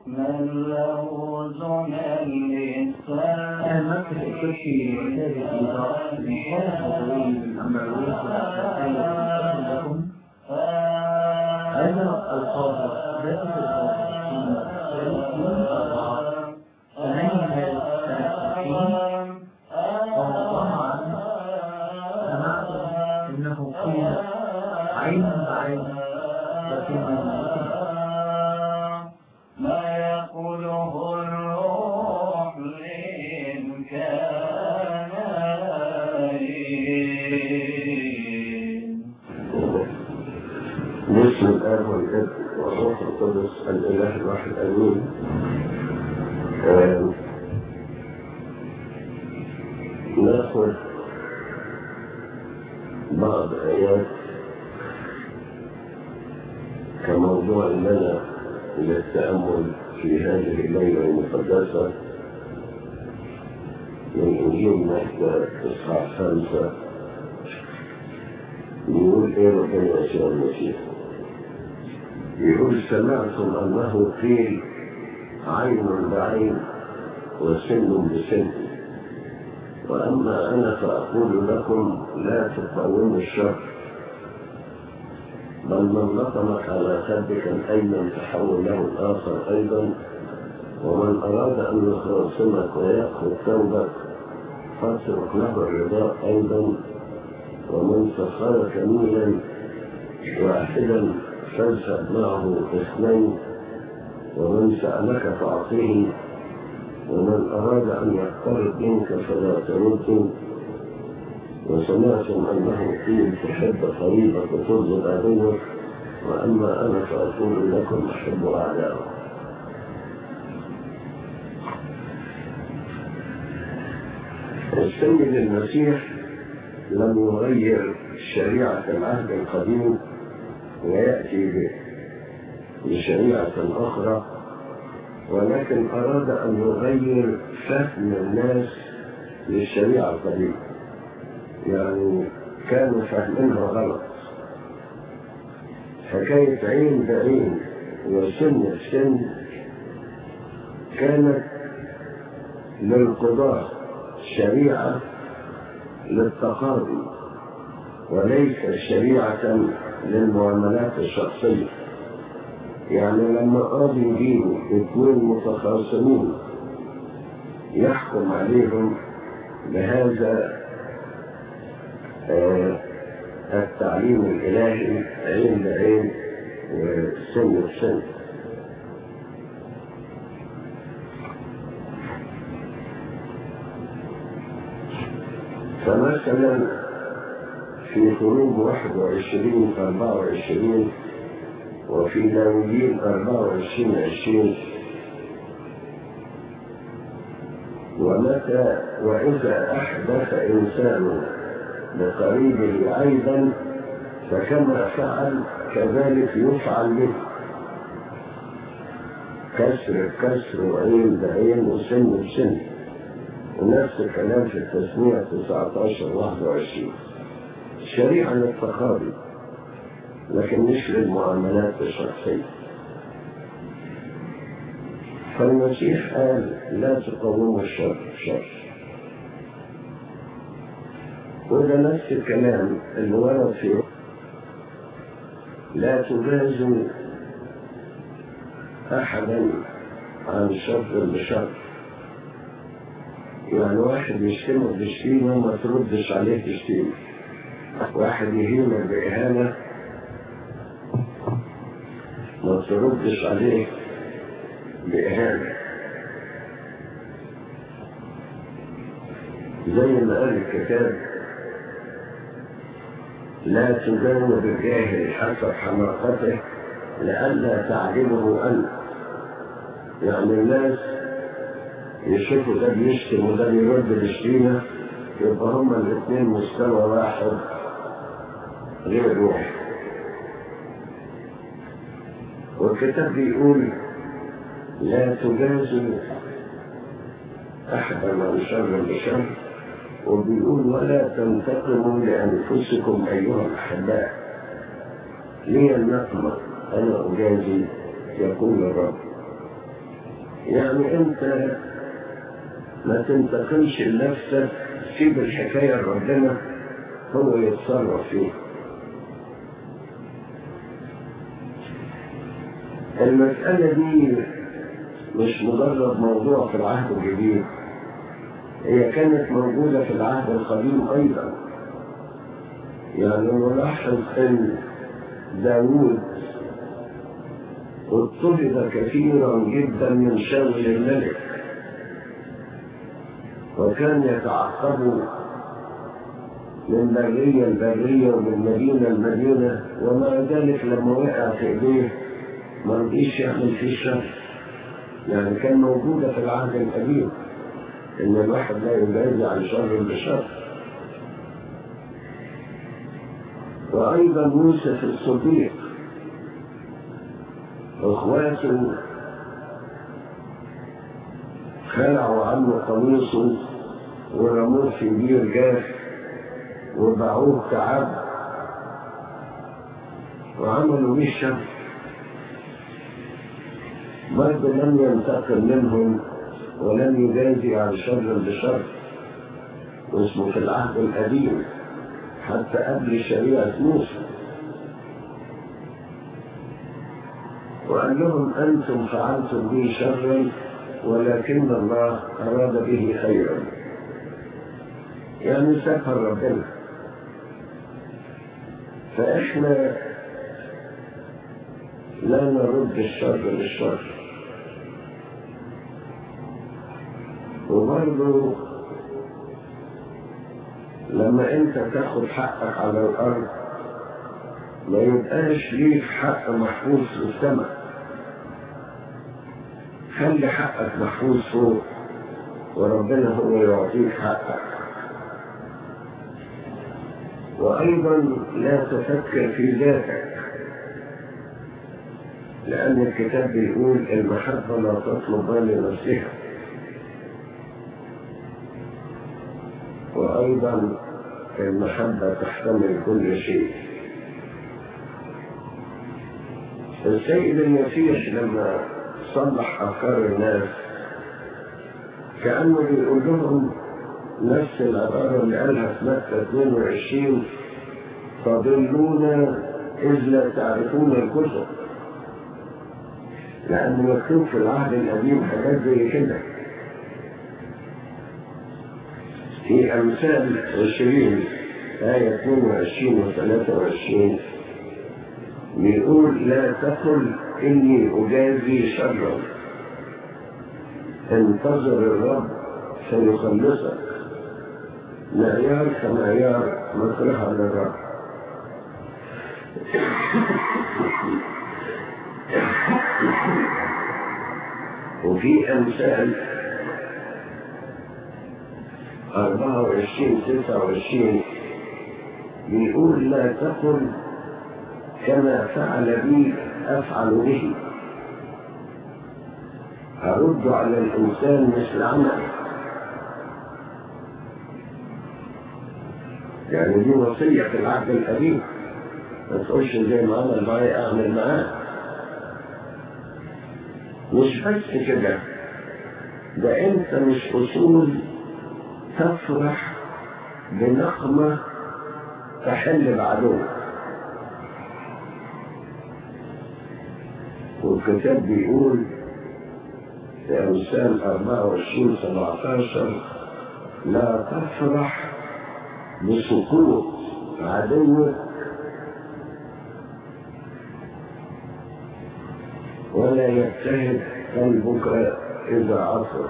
من له زمن أنا ما كنت أقول في كتاب الإدارة من خلف طويل الأمروية لكم هذا القاضي ذات القاضي من أربعة ثمانية ثلاثين وطبعا سمعت أنه قيل عين بعين لكن ما يقوله الروح إن كان باسم الآب والابن والروح القدس الإله الواحد آمين آم، ناخذ بعض آيات كموضوع لنا للتأمل في هذه الليلة المقدسة من إنجيل متى إصحاح خمسة يقول إيه ربنا يسوع المسيح يقول سمعتم أنه قيل عين بعين وسن بسن وأما أنا فأقول لكم لا تقاوموا الشر بل من لطمك على خدك الأيمن تحول له الآخر أيضا ومن أراد أن يخاصمك ويأخذ ثوبك فاترك له الرضاء أيضا ومن سخرك ميلا واحدا فاذهب معه اثنين ومن سألك فأعطيه ومن أراد أن يقترب منك فلا ترده وسمعتم أنه قيل تحب قريبك وترضي عدوك وأما أنا فأقول لكم أحب أعداءكم السيد المسيح لم يغير شريعة العهد القديم ويأتي به بشريعة أخرى ولكن أراد أن يغير فهم الناس للشريعة القديمة يعني كانوا فاهمينها غلط حكاية عين بعين وسن بسن كانت للقضاء شريعة للتقاضي وليس شريعة للمعاملات الشخصية يعني لما قاضي يجيبوا اثنين متخاصمين يحكم عليهم بهذا آه التعليم الإلهي عين بعين وسن بسن فمثلا في خروج 21 24 وفي لاويين 24 20 ومتى وإذا أحدث إنسان لقريبه عيبا فكما فعل كذلك يفعل به كسر كسر وعين بعين وسن بسن ونفس الكلام في التسمية 19 21 شريعة للتقاضي لكن مش للمعاملات الشخصية فالمسيح قال لا تقوموا الشر شر وده نفس الكلام اللي ورد في لا تجازوا أحدا عن شر بشر يعني واحد يشتمك بشتيمة ما تردش عليه بشتيمة واحد يهينك بإهانة ما تردش عليه بإهانة زي ما قال الكتاب لا تجاوب الجاهل حسب حماقته لئلا تعجبه أنت يعني الناس يشوفوا ده بيشتم وده بيرد بالشتيمة يبقى هما الاثنين مستوى واحد غير واحد والكتاب بيقول لا تجازوا أحدا عن شر بشر وبيقول ولا تنتقموا لأنفسكم أيها الأحباء لي النقمة أنا أجازي يقول الرب يعني انت ما تنتقلش لنفسك سيب الحكاية لربنا هو يتصرف فيها المسألة دي مش مجرد موضوع في العهد الجديد هي كانت موجودة في العهد القديم أيضا يعني نلاحظ أن داوود اضطهد كثيرا جدا من شاول الملك وكان يتعقب من برية لبرية ومن مدينة لمدينة ومع ذلك لما وقع في ايديه ما رضيش يعمل فيه شر يعني كان موجودة في العهد القديم ان الواحد لا يجازي عن شر بشر وايضا يوسف الصديق اخواته خلعوا عنه قميصه ورموه في بير جاف وباعوه كعبد وعملوا بيه الشر برضه لم ينتقم منهم ولم يجازي عن شر بشر واسمه في العهد القديم حتى قبل شريعة موسى وقال لهم أنتم فعلتم بي شرا ولكن الله أراد به خيرا يعني سفر ربنا فإحنا لا نرد الشر بالشر وبرضه لما انت تاخد حقك على الارض ما يبقاش ليك حق محفوظ في السماء خلي حقك محفوظ فوق وربنا هو يعطيك حقك وايضا لا تفكر في ذاتك لان الكتاب بيقول المحبه لا تطلب لنفسها وأيضا المحبة تحتمل كل شيء السيد المسيح لما صلح أفكار الناس كأنه بيقول لهم نفس العبارة اللي قالها في مكة 22 تضلون إذ لا تعرفون الكتب لأن مكتوب في العهد القديم حاجات زي كده في أمثال عشرين آية 22 و 23 بيقول لا تقل إني أجازي شرا انتظر الرب سيخلصك معيار كمعيار مكرها للرب وفي أمثال أربعة وعشرين تسعة وعشرين بيقول لا تقل كما فعل بي أفعل به أرد على الإنسان مثل عمله يعني دي وصية في العهد القديم ما تقولش زي ما عمل معايا أعمل معاه مش بس كده ده أنت مش أصول تفرح بنقمة تحل بعدوك والكتاب بيقول في أمثال 24 17 لا تفرح بسقوط عدوك ولا يجتهد قلبك إذا عصر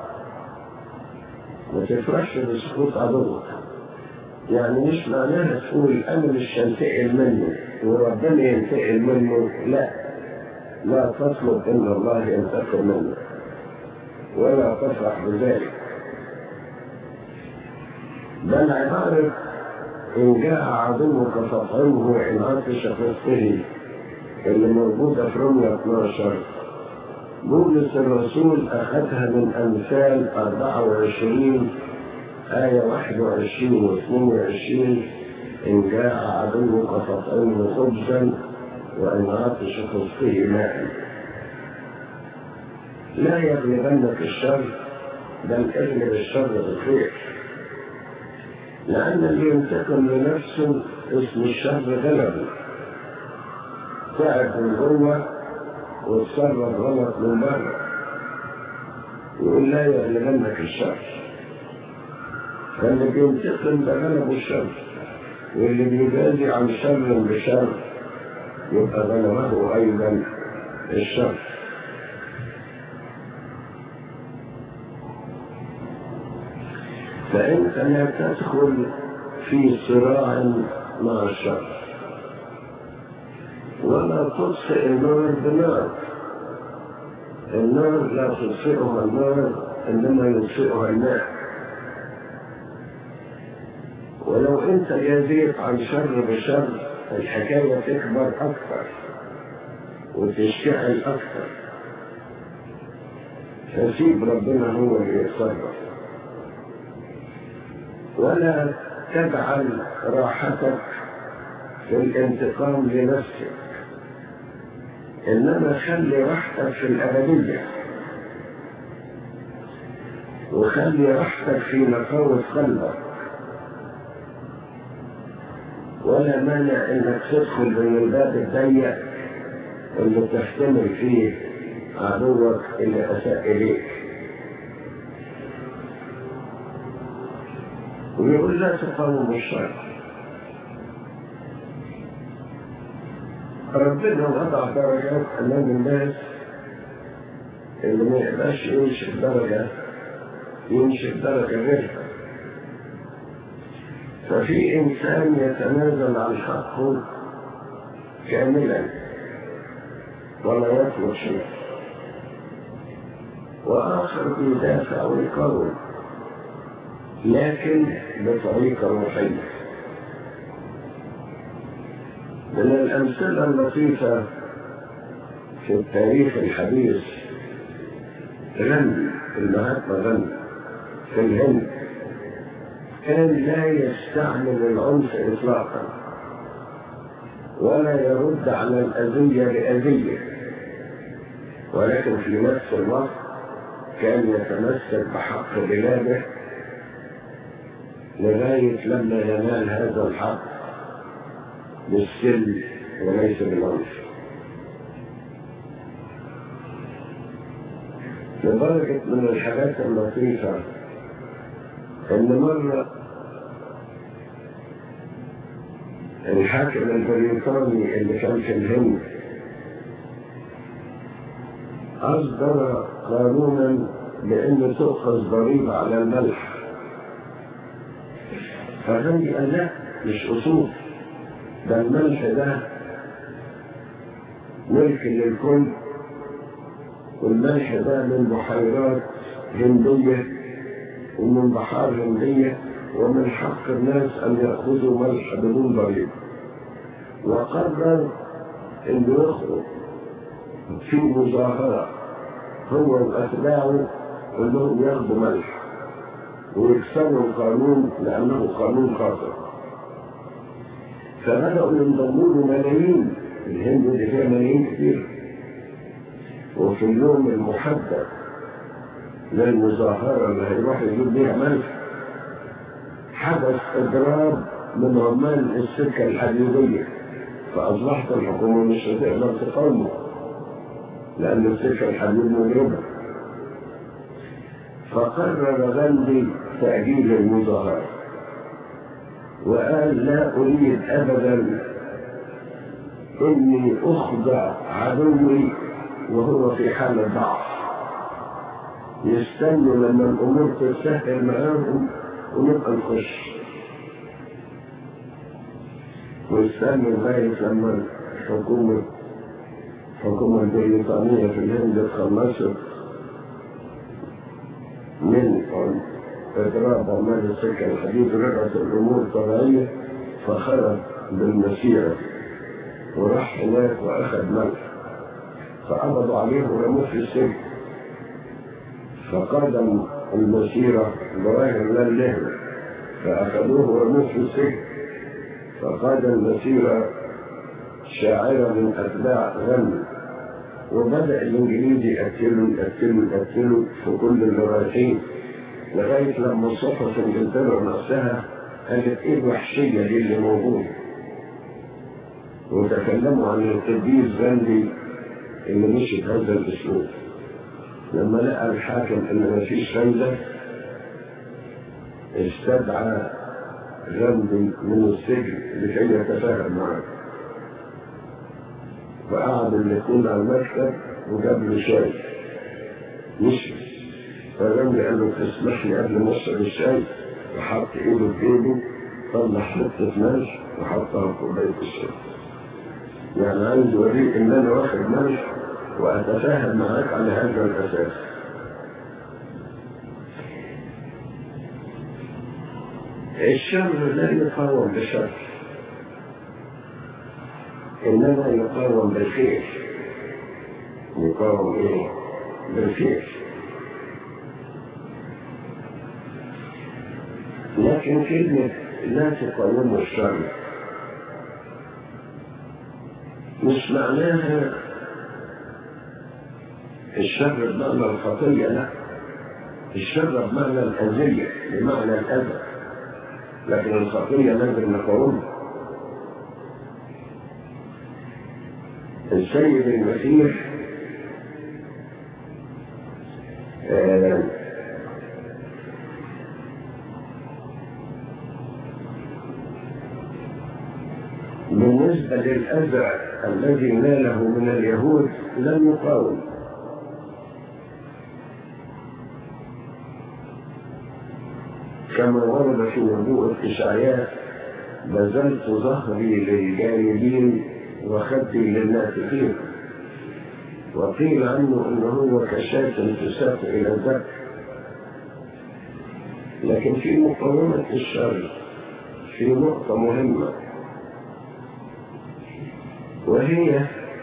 ما تفرحش بسقوط عدوك يعني مش معناها تقول انا مش هنتقل منه وربنا ينتقل منه لا لا تطلب ان الله ينتقم منه ولا تفرح بذلك بل عبارة إن جاء عدوك فاطعمه وإن عطش فاسقه اللي موجودة في رمية 12 بولس الرسول أخذها من أمثال 24 آية 21 و 22 إن جاء عدوك فاطعمه خبزا وإن عطش فاسقه ماء لا يغلبنك الشر بل اغلب الشر بالخير لأن اللي ينتقم لنفسه اسم الشر غلبه تعب من جوه واتصرف غلط من بره يقول لا يغلبنك الشر فاللي بينتقم ده غلبه الشر واللي بيجازي عن شر بشر يبقى غلبه أيضا الشر فأنت لا تدخل في صراع مع الشر ولا تطفئ النار بنار النار لا تطفئها النار إنما يطفئها الماء ولو أنت جازيت عن شر بشر الحكاية تكبر أكثر وتشتعل أكثر فسيب ربنا هو اللي يتصرف ولا تجعل راحتك في الانتقام لنفسك إنما خلي راحتك في الأبدية وخلي راحتك في نقاوة قلبك ولا مانع انك تدخل من الباب الضيق اللي تحتمل فيه عدوك اللي اساء اليك ويقول لا تقاوم الشر ربنا وضع درجات امام الناس اللي ما يقدرش يمشي بدرجه يمشي بدرجه غيرها ففي إنسان يتنازل عن حقه كاملا ولا يطلب شيء وآخر بيدافع ويقاوم لكن بطريقة روحية من الأمثلة اللطيفة في التاريخ الحديث غندي المهاتما غندي في الهند كان لا يستعمل العنف إطلاقا ولا يرد على الأذية بأذية ولكن في نفس الوقت كان يتمسك بحق بلاده لغاية لما ينال هذا الحق بالسلم وليس بالعنف لدرجة من الحاجات اللطيفة ان مرة الحاكم البريطاني اللي كان في الهند أصدر قانونا بأن تؤخذ ضريبة على الملح فغني قال لا مش أصول ده الملح ده ملك للكل والملح ده من بحيرات هندية ومن بحار هندية ومن حق الناس أن يأخذوا ملح بدون ضريبة وقرر أن يخرج في مظاهرة هو وأتباعه أنهم ياخذوا ملح ويكسروا القانون لأنه قانون خاطئ فبدأوا ينضموا له ملايين الهند اللي فيها ملايين كتير وفي اليوم المحدد للمظاهرة اللي هيروح يجيب بيها ملح حدث إضراب من عمال السكة الحديدية فأصبحت الحكومة مش هتقدر تقاومه لأن السكة الحديد مضربة فقرر غاندي تأجيل المظاهرة وقال لا أريد أبدا إني أخضع عدوي وهو في حالة ضعف يستنوا لما الأمور تسهل معاهم ونبقى نخش ويستنوا لغاية لما الحكومة الحكومة البريطانية في الهند تخلصت من إضراب عمال السكة الحديد رجعت الأمور طبيعية فخرج بالمسيرة وراح هناك وأخذ ملح فقبضوا عليه ورموه في السجن فقدم المسيرة لغاية الله اللهو فأخذوه ورموه في السجن فقاد المسيرة شاعرة من أتباع غني وبدأ الإنجليزي يقتلوا يقتلوا يقتلوا في كل اللي رايحين لغاية لما صفت إنجلترا نفسها قالت إيه الوحشية دي اللي موجودة وتكلموا عن القديس غاندي اللي مشي بهذا الأسلوب لما لقى الحاكم إن مفيش فايدة استدعى غاندي من السجن لكي يتفاهم معه وقعدوا الاثنين على المكتب وجاب له شاي مشي فغاندي قال له تسمح لي قبل ما اشرب الشاي وحط ايده في جيبه طلع حته ملح وحطها في كوبايه الشاي يعني عايز يوريك ان انا واخد ملح واتفاهم معاك على هذا الاساس الشر لا يقاوم بالشر انما يقاوم بالخير يقاوم ايه بالخير لكن كلمة لا تقاوم الشر مش معناها الشر بمعنى الخطية لا الشر بمعنى الأذية بمعنى الأذى لكن الخطية لازم نقاومها السيد المسيح آه بالنسبة للأذى الذي ناله من اليهود لم يقاوم كما ورد في نبوءة إشعياء بذلت ظهري للجانبين وخدي للنافقين وقيل عنه انه هو كشاة تساق الى الذبح لكن في مقاومة الشر في نقطة مهمة وهي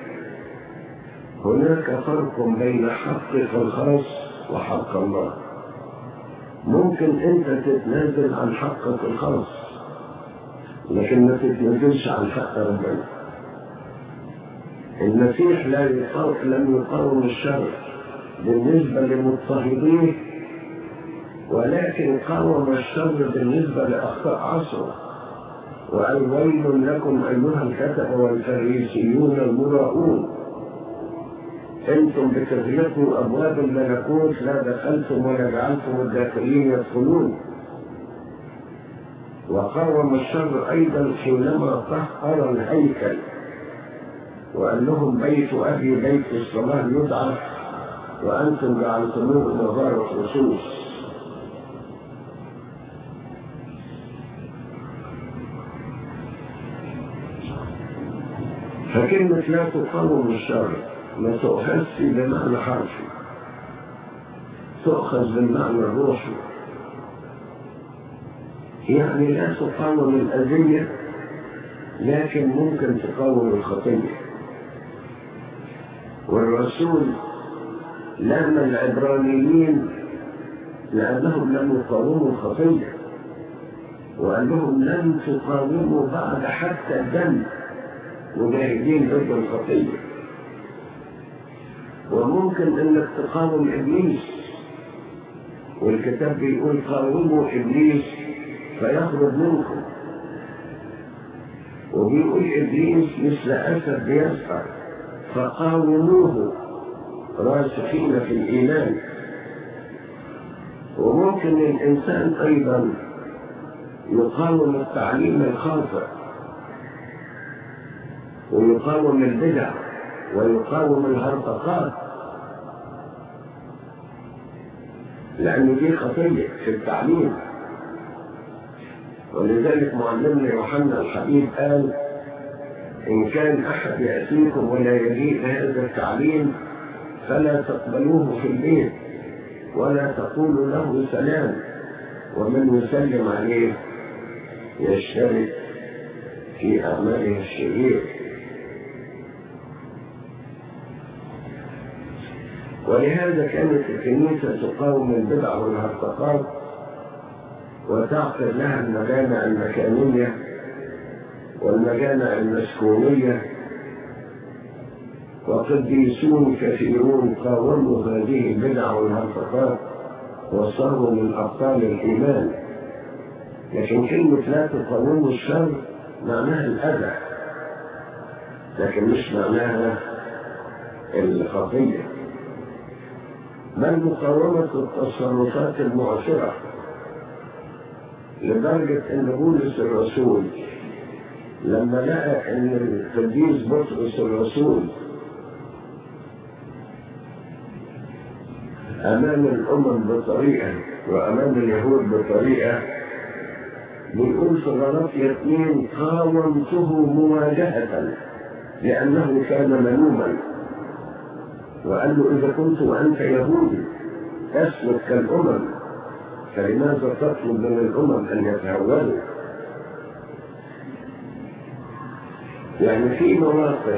هناك فرق بين حقك الخاص وحق الله ممكن انت تتنازل عن حقك الخاص لكن ما تتنازلش عن حق ربنا المسيح لا يقاوم لم يقاوم الشر بالنسبة لمضطهديه ولكن قاوم الشر بالنسبة لأخطاء عصره وقال ويل لكم أيها الكتب والفريسيون المراؤون أنتم بتغلقوا أبواب الملكوت لا دخلتم ولا جعلتم الداخلين يدخلون وقاوم الشر أيضا حينما طهر الهيكل وقال لهم بيت أبي بيت الصلاة يدعى وأنتم جعلتموه مغارة خصوص فكلمة لا تقاوم الشر ما تؤخذش بمعنى حرفي تؤخذ بالمعنى الروحي يعني لا تقاوم الأذية لكن ممكن تقاوم الخطية والرسول لام العبرانيين لأنهم لم يقاوموا الخطية وقال لهم لن تقاوموا بعد حتى الدم مجاهدين ضد الخطية وممكن انك تقاوم ابليس والكتاب بيقول قاوموا ابليس فيخرج منكم وبيقول ابليس مثل اسد بيسعى فقاوموه راسخين في الايمان وممكن الانسان ايضا يقاوم التعليم الخاطئ ويقاوم البدع ويقاوم الهرطقات لأن دي خطية في التعليم ولذلك معلمنا يوحنا الحبيب قال إن كان أحد يأتيكم ولا يجيء هذا التعليم فلا تقبلوه في البيت ولا تقولوا له سلام ومن يسلم عليه يشترك في أعماله الشرير ولهذا كانت الكنيسة تقاوم البدع والهرطقات وتعقد لها المجامع المكانية والمجامع المسكونية وقديسون كثيرون قاوموا هذه البدع والهرطقات وصاروا من أبطال الإيمان لكن كلمة لا تقاوموا الشر معناها الأذى لكن مش معناها الخطية بل مقاومة التصرفات المعصرة لدرجة أن بولس الرسول لما لقى أن القديس بطرس الرسول أمام الأمم بطريقة وأمام اليهود بطريقة بيقول في غلطية اثنين قاومته مواجهة لأنه كان ملوما وقال له إذا كنت وأنت يهودي أسلك كالأمم فلماذا تطلب من الأمم أن يتهودوا؟ يعني في مواقف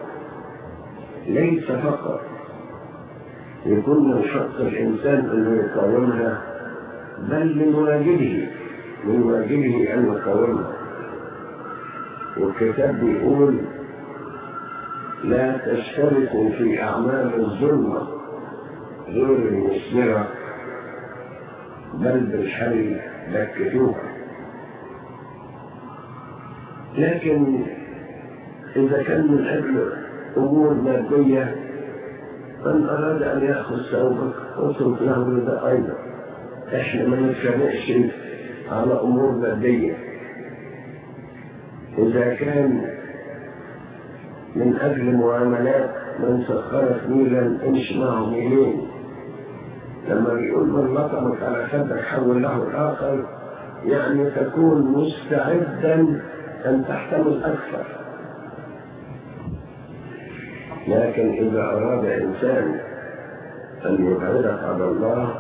ليس فقط يكون من حق الإنسان أنه يقاومها بل من واجبه من واجبه أن يقاومها والكتاب بيقول لا تشتركوا في أعمال الظلمة غير المثمرة بل بالحل بكتوها لكن إذا كان من أجل أمور مادية من أراد أن يأخذ ثوبك اترك له ده أيضا إحنا ما نتكلمش على أمور مادية إذا كان من أجل معاملات من سخرت ميلا امشي معه ميلين لما بيقول من لطمك على خدك حول له الآخر يعني تكون مستعدا أن تحتمل أكثر لكن إذا أراد إنسان أن يبعدك عن الله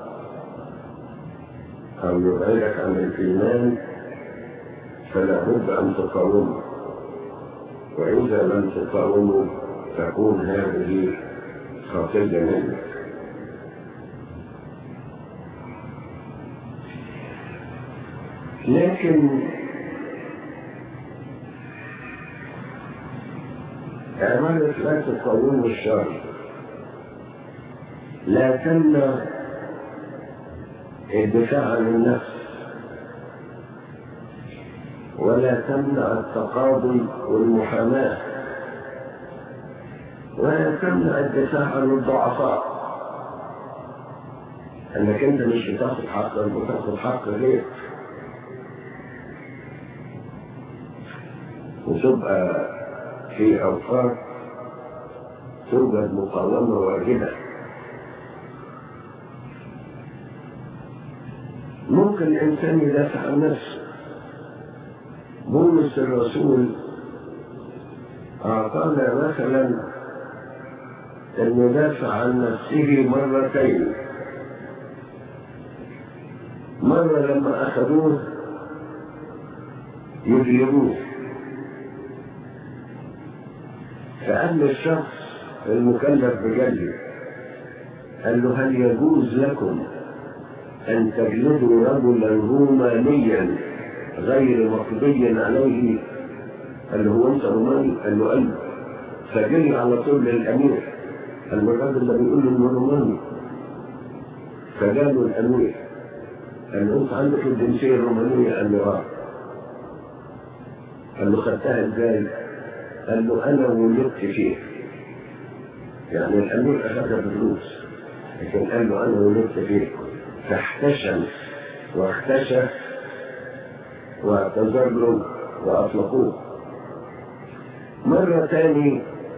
أو يبعدك عن الإيمان فلا بد أن تقاومه وإذا لم تقاومه تكون هذه خطية منك لكن عبارة لا تقاوم الشر لا تمنع الدفاع عن النفس ولا تمنع التقاضي والمحاماة ولا تمنع الدفاع عن الضعفاء انك انت مش بتاخد حقك بتاخد حق غيرك وتبقى في اوقات توجد مقاومة واجبة ممكن الإنسان يدافع عن نفسه بولس الرسول أعطانا مثلا أن يدافع عن نفسه مرتين مرة لما أخذوه يجلبوه فقال للشخص المكلف بجلد قال له هل يجوز لكم أن تجلدوا رجلا رومانيا غير مقضي عليه قال له هو أنت روماني؟ قال له أيوه فجري على طول للأمير قال له الراجل ده بيقول له إنه روماني فجاله الأمير قال له أنت عندك الجنسية الرومانية قال له آه قال له خدتها إزاي؟ قال له أنا ولدت فيه يعني الأمير أخذها بفلوس لكن قال له أنا ولدت فيه فاحتشم واختشى واعتذر له وأطلقوه مرة تاني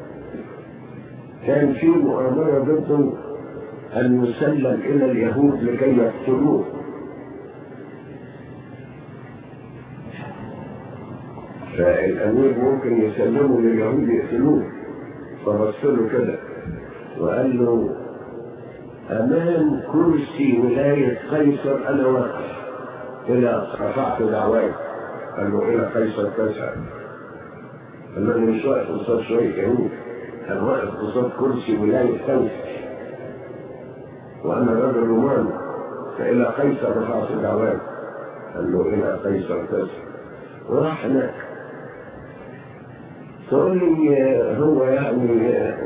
كان في مؤامرة ضده أن يسلم إلى اليهود لكي يقتلوه فالأمير ممكن يسلمه لليهود يقتلوه فبص له كده وقال له أمام كرسي ولاية قيصر أنا واقف إلى رفعت دعواي قال له إلى قيصر تسعى قال له أنا مش واقف قصاد شوية يهود أنا واقف قصاد كرسي ولاية قيصر وأنا رجل روماني فإلى قيصر رفعت دعواي قال له إلى قيصر تسعى وراح هناك تقول لي آه، هو يعني آه،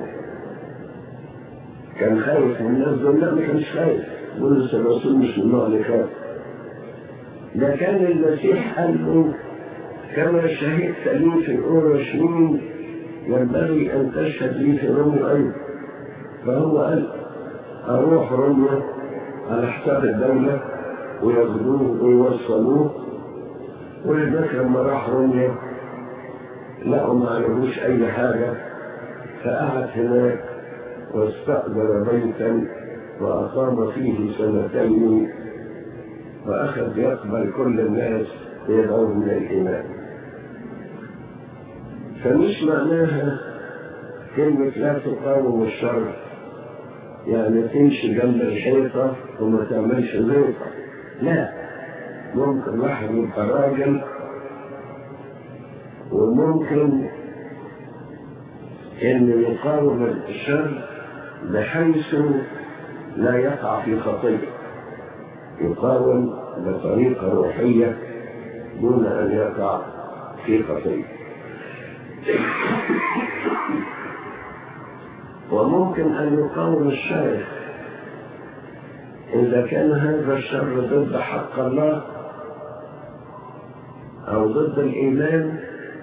كان خايف من الناس دول لا ما كانش خايف بولس الرسول مش من النوع اللي خايف ده كان المسيح قال له كما شهدت لي في اورشليم ينبغي ان تشهد لي في رومي ايضا فهو قال اروح رومي على حساب الدوله وياخدوه ويوصلوه ولذلك لما راح روميا لقوا ما عليهوش اي حاجه فقعد هناك واستأجر بيتا وأقام فيه سنتين وأخذ يقبل كل الناس ويدعوهم إلى الإيمان فمش معناها كلمة لا تقاوم الشر يعني تمشي جنب الحيطة وما تعملش زيطة لا ممكن واحد يبقى راجل وممكن انه يقاوم الشر بحيث لا يقع في خطيه يقاوم بطريقه روحيه دون ان يقع في خطيه وممكن ان يقاوم الشر اذا كان هذا الشر ضد حق الله او ضد الايمان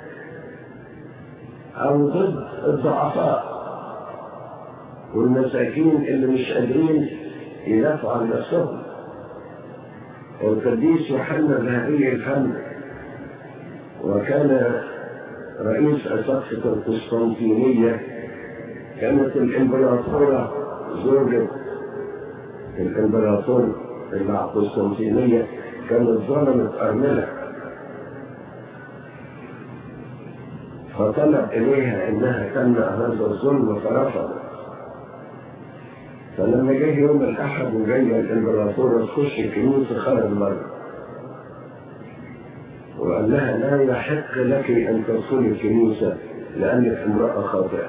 او ضد الضعفاء والمساكين اللي مش قادرين يدافعوا عن نفسهم القديس يوحنا ذهبي الفم وكان رئيس أساقفة القسطنطينية كانت الإمبراطورة زوجة الإمبراطور اللي على القسطنطينية كانت ظلمت أرملة فطلب إليها إنها تمنع هذا الظلم فرفضت فلما جه يوم الأحد وجاية الإمبراطورة تخش الكنيسة خرج مرة وقال لها لا يحق لك أن تدخلي الكنيسة لأنك امرأة خاطئة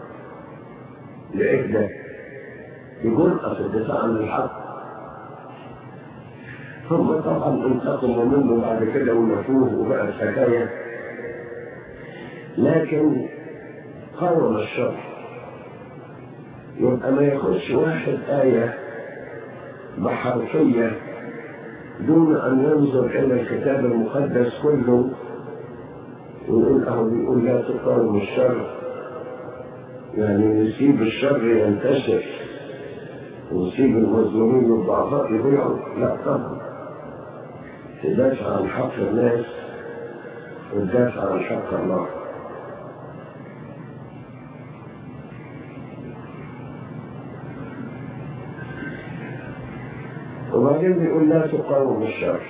لإحدى بجرأة في الدفاع عن الحق هم طبعا انتقموا منه بعد كده ونفوه وبقى حكاية لكن قاوم الشر يبقى ما يخش واحد آية بحرفية دون أن ينظر إلى الكتاب المقدس كله ويقول أهو بيقول لا تقاوم الشر يعني نسيب الشر ينتشر ونسيب المظلومين والضعفاء يضيعوا لا طبعا تدافع عن حق الناس وتدافع عن حق الله وبعدين بيقول لا تقاوم الشر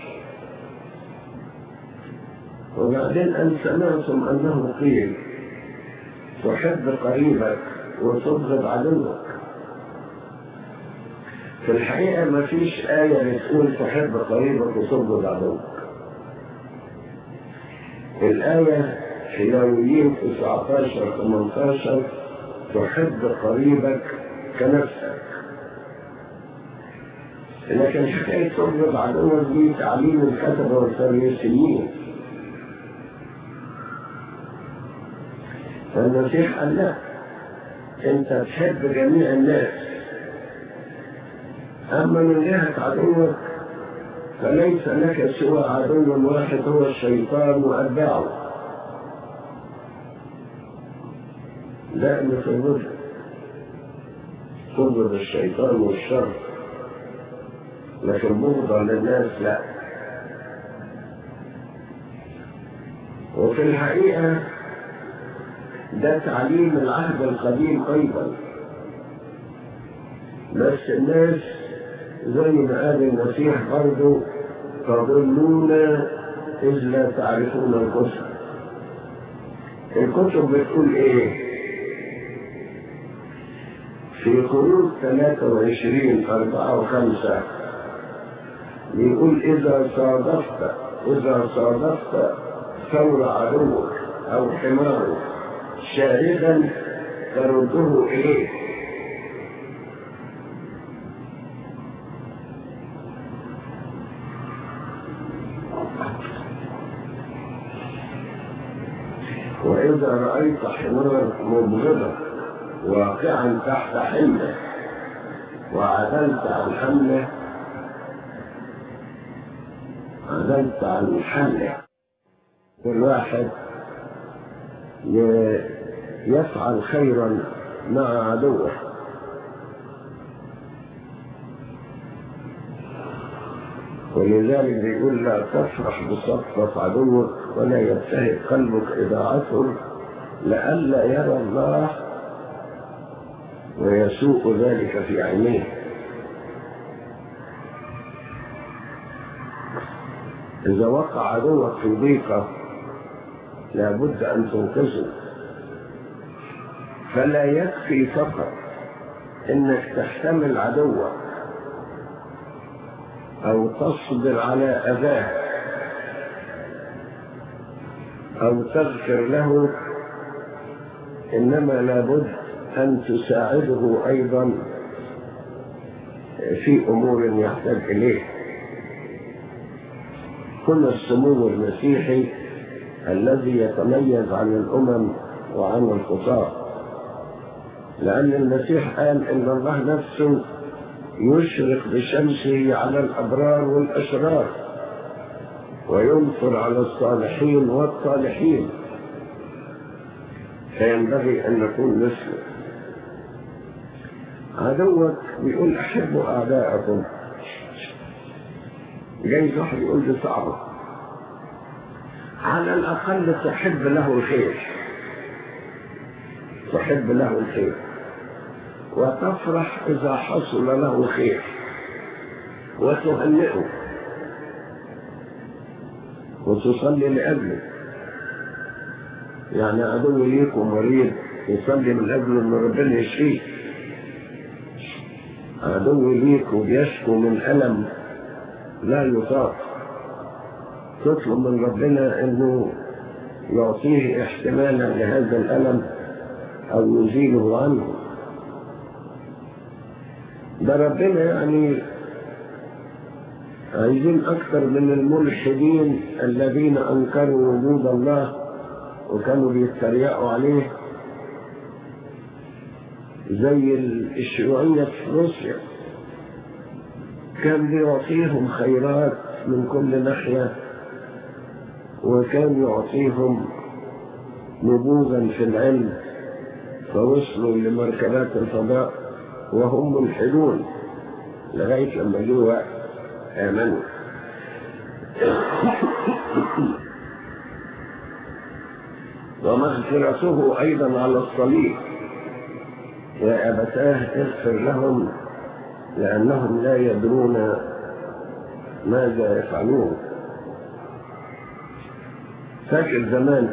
وبعدين أن سمعتم أنه قيل تحب قريبك وتبغض عدوك في الحقيقة ما فيش آية بتقول تحب قريبك وتبغض عدوك الآية في لاويين 19 18 تحب قريبك كنفسك لكن حكاية تبغض عدوك دي تعليم الكتبة والفريسيين فالمسيح قال لا انت تحب جميع الناس اما من جهة عدوك فليس لك سوى عدو واحد هو الشيطان واتباعه دائما في الوجه تبغض الشيطان والشر لكن بغضا للناس لا وفي الحقيقة ده تعليم العهد القديم أيضا بس الناس زي ما قال المسيح برضه تضلون إذ لا تعرفون الكتب الكتب بتقول إيه؟ في خروج 23 4 و5 بيقول إذا صادفت إذا صادفت ثور عدوك أو حمارك شاردا ترده إليه وإذا إذا رأيت حمار مبغضا واقعا تحت حمله وعدلت عن حمله عدلت عن حمله الواحد ي- يفعل خيرا مع عدوه ولذلك بيقول لا تفرح بصفة عدوك ولا يبتهج قلبك إذا عثر لئلا يرى الله ويسوء ذلك في عينيه إذا وقع عدوك في ضيقة لابد أن تنقذه فلا يكفي فقط إنك تحتمل عدوك أو تصبر على أذاه أو تغفر له إنما لابد أن تساعده أيضا في أمور يحتاج إليه كل السمو المسيحي الذي يتميز عن الأمم وعن الخطاة لأن المسيح قال إن الله نفسه يشرق بشمسه على الأبرار والأشرار وينصر على الصالحين والطالحين فينبغي أن نكون مثله عدوك بيقول أحبوا أعداءكم جايز واحد يقول دي صعبة على الأقل تحب له الخير تحب له الخير وتفرح إذا حصل له خير وتهنئه وتصلي لأجله يعني عدو ليكم مريض يصلي من أجله أن ربنا يشفيه عدو ليك وبيشكو من ألم لا يطاق تطلب من ربنا أنه يعطيه احتمالا لهذا الألم أو يزيله عنه ده ربنا يعني عايزين أكثر من الملحدين الذين أنكروا وجود الله وكانوا بيتريقوا عليه زي الشيوعية في روسيا كان بيعطيهم خيرات من كل ناحية وكان يعطيهم نبوغا في العلم فوصلوا لمركبات الفضاء وهم ملحدون لغاية لما جه وقت آمنوا ومغفرته أيضا على الصليب يا أبتاه اغفر لهم لأنهم لا يدرون ماذا يفعلون فاكر زمان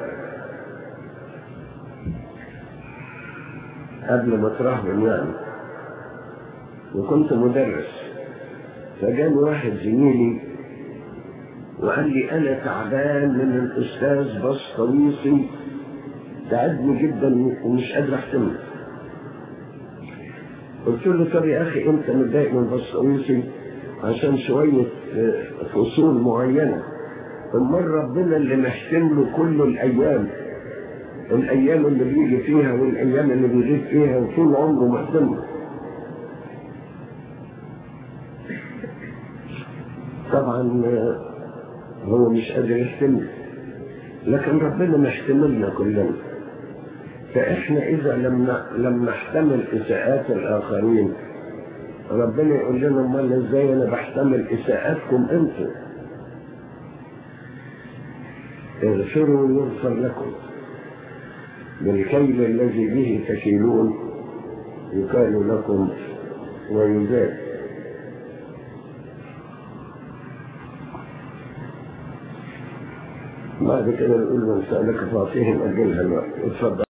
قبل ما ترهبن يعني وكنت مدرس فجاني واحد زميلي وقال لي أنا تعبان من الأستاذ بسطويسي تعبني جدا ومش قادر أحتمل قلت له طب يا أخي أنت متضايق من بسطويسي عشان شوية فصول معينة أمال ربنا اللي محتمله كل الأيام الأيام اللي بيجي فيها والأيام اللي بيغيب فيها وطول عمره محتمله طبعا هو مش قادر يحتمل لكن ربنا محتملنا كلنا فإحنا إذا لم لم نحتمل إساءات الآخرين ربنا يقول لنا أمال إزاي أنا بحتمل إساءاتكم أنتم اغفروا يغفر لكم بالكيل الذي به تكيلون يكال لكم ويزاد بعد كده نقول من سألك فاعطيهم أجلها الوقت اتفضل